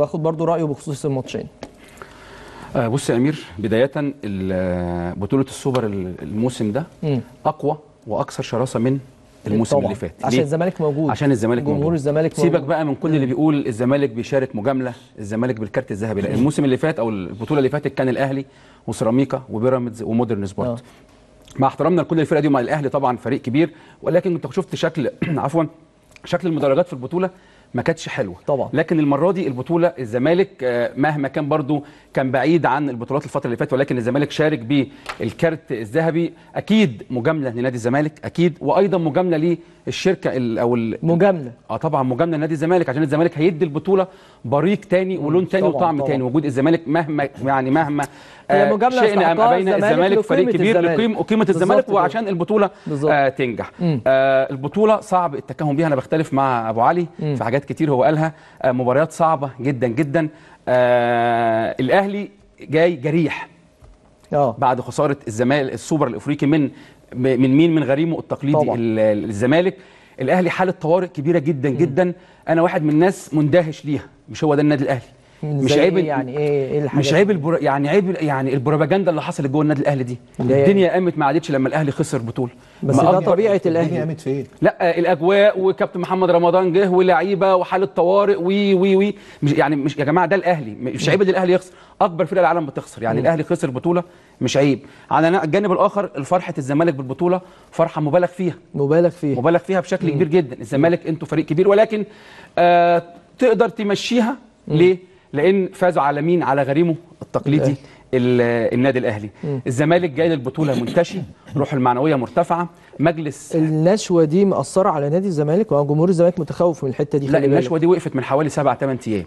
واخد برضو رايه بخصوص الماتشين آه، بص يا امير بدايه ال- بطوله السوبر الموسم ده مم. اقوى واكثر شراسه من الموسم طبعاً. اللي فات عشان ليه؟ الزمالك موجود عشان الزمالك جمهور موجود. الزمالك سيبك موجود. بقى من كل اللي بيقول الزمالك بيشارك مجامله الزمالك بالكارت الذهبي لا الموسم اللي فات او البطوله اللي فاتت كان الاهلي وسيراميكا وبيراميدز ومودرن سبورت آه. مع احترامنا لكل الفرق دي ومع الاهلي طبعا فريق كبير ولكن انت شفت شكل عفوا شكل المدرجات في البطوله ما كانتش حلوه طبعا. لكن المره دي البطوله الزمالك آه، مهما كان برضو كان بعيد عن البطولات الفتره اللي فاتت ولكن الزمالك شارك بالكارت الذهبي اكيد مجامله لنادي الزمالك اكيد وايضا مجامله للشركه ال- او ال- مجامله اه طبعا مجامله لنادي الزمالك عشان الزمالك هيدي البطوله بريق تاني ولون تاني طبعاً، وطعم طبعاً. تاني وجود الزمالك مهما يعني مهما هي مجاملة شئنا ام يستحقها ابينا الزمالك الزمالك فريق لقيمة كبير الزمالك. لقيم قيمه بالظبط الزمالك كده. وعشان البطوله بالظبط. آه تنجح مم. آه البطوله صعب التكهن بيها انا بختلف مع ابو علي مم. في حاجات كتير هو قالها آه مباريات صعبه جدا جدا آه الاهلي جاي جريح اه بعد خساره الزمالك السوبر الافريقي من من مين من غريمه التقليدي طبعاً. ال- الزمالك الاهلي حاله طوارئ كبيره جدا جدا انا واحد من الناس مندهش ليها مش هو ده النادي الاهلي مش زي عيب إيه يعني ايه ايه الحاجات مش عيب البر... يعني عيب يعني البروباجندا اللي حصلت جوه النادي الاهلي دي اللي هي- الدنيا قامت ما عادتش لما الاهلي خسر بطوله بس ما ده أكتر- طبيعه الدنيا الاهلي قامت فين؟ لا الاجواء وكابتن محمد رمضان جه ولاعيبه وحاله طوارئ وي وي وي مش يعني مش يا جماعه ده الاهلي مش عيب ان الاهلي يخسر اكبر فرقه العالم بتخسر يعني الاهلي خسر بطوله مش عيب على الجانب الاخر فرحه الزمالك بالبطوله فرحه مبالغ فيها مبالغ فيه مبالغ فيها بشكل كبير جدا الزمالك انتوا فريق كبير ولكن آه تقدر تمشيها ليه لان فازوا على مين على غريمه التقليدي الأهلي. ال- النادي الاهلي الزمالك جاي للبطوله منتشي روح المعنويه مرتفعه مجلس النشوه دي مأثره على نادي الزمالك وجمهور الزمالك متخوف من الحته دي لا خلي بالك. النشوه دي وقفت من حوالي سبع ثمان ايام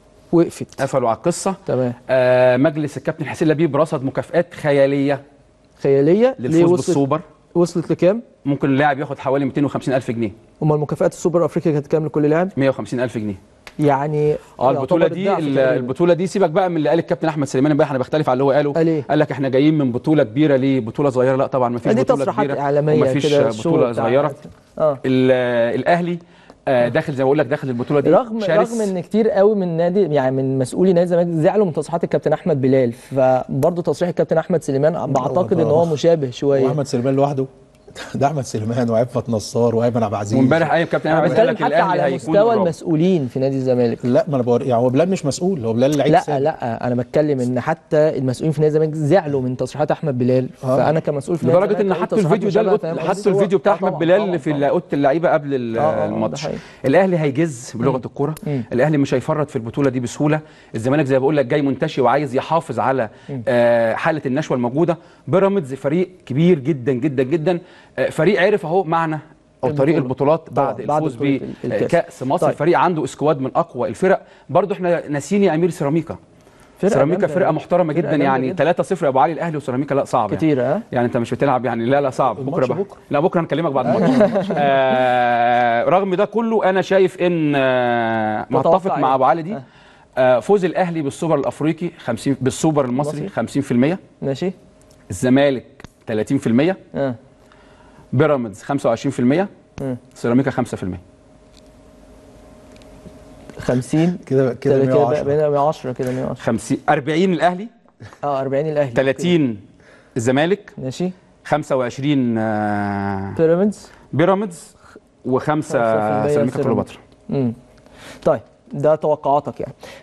وقفت قفلوا على القصه تمام آه مجلس الكابتن حسين لبيب رصد مكافئات خياليه خياليه ليه للفوز وصلت بالسوبر وصلت لكام؟ ممكن اللاعب ياخد حوالي 250 الف جنيه امال المكافآت السوبر الافريقي كانت كام لكل لاعب؟ 150 الف جنيه يعني اه البطوله يعتبر دي الضعف ال- تقريباً. البطوله دي سيبك بقى من اللي قال الكابتن احمد سليمان امبارح انا بختلف على اللي هو قاله قال إيه؟ قال لك احنا جايين من بطوله كبيره لبطوله صغيره لا طبعا ما فيش دي بطوله تصريحات كبيره اعلاميه ومفيش كده الشغل بطوله بتاع- صغيره اه ال- الاهلي آه داخل زي ما بقول لك داخل البطوله دي رغم شرس. رغم ان كتير قوي من نادي يعني من مسؤولي نادي الزمالك زعلوا من تصريحات الكابتن احمد بلال فبرضه تصريح الكابتن احمد سليمان بعتقد ان هو مشابه شويه واحمد سليمان لوحده ده احمد سليمان وعفت نصار وايمن عبد العزيز وامبارح ايام كابتن انا احمد قال بتكلم لك حتى الاهلي على هيكون مستوى الرابع. المسؤولين في نادي الزمالك لا ما انا بقول يعني هو بلال مش مسؤول هو بلال لعيب لا سابق. لا انا بتكلم ان حتى المسؤولين في نادي الزمالك زعلوا من تصريحات احمد بلال آه. فانا كمسؤول في نادي لدرجه ان الزمالك حطوا قلت الفيديو تصريحات ده مشابهة، فاهم حطوا قصدي؟ الفيديو بتاع آه احمد طبعاً، بلال طبعاً، في طبعاً. اوضه اللعيبه قبل ال- آه، آه، ده الماتش حقيقي. الاهلي هيجز بلغه الكوره الاهلي مش هيفرط في البطوله دي بسهوله الزمالك زي ما بقول لك جاي منتشي وعايز يحافظ على آه حاله النشوه الموجوده بيراميدز فريق كبير جدا جدا جدا آه فريق عرف اهو معنى او طريق البطولة. البطولات بعد طبعاً، بعد الفوز بطولة الكاس. بكاس مصر طيب. فريق عنده اسكواد من اقوى الفرق برضو احنا ناسيين يا امير سيراميكا فرقة سيراميكا جامدة. فرقه محترمه فرقة جدا جامدة يعني جدا. 3-0 يا ابو علي الاهلي وسيراميكا لا صعب يعني. كتير ها يعني انت مش بتلعب يعني لا لا صعب بكره الماتش بقى بكرة. لا بكره هنكلمك بعد الماتش آه رغم ده كله انا شايف ان آه تتوقع متفق مع ايه؟ ابو علي دي آه. آه فوز الاهلي بالسوبر الافريقي 50 بالسوبر المصري 50% ماشي الزمالك 30% اه بيراميدز 25% مم. سيراميكا 5% 50 كده كده كده 110 بقينا 110 كده 110 50 40 الاهلي اه 40 الاهلي 30 الزمالك ماشي 25 آه بيراميدز بيراميدز وخمسه 5% سيراميكا سيراميكا. كليوباترا امم طيب ده توقعاتك يعني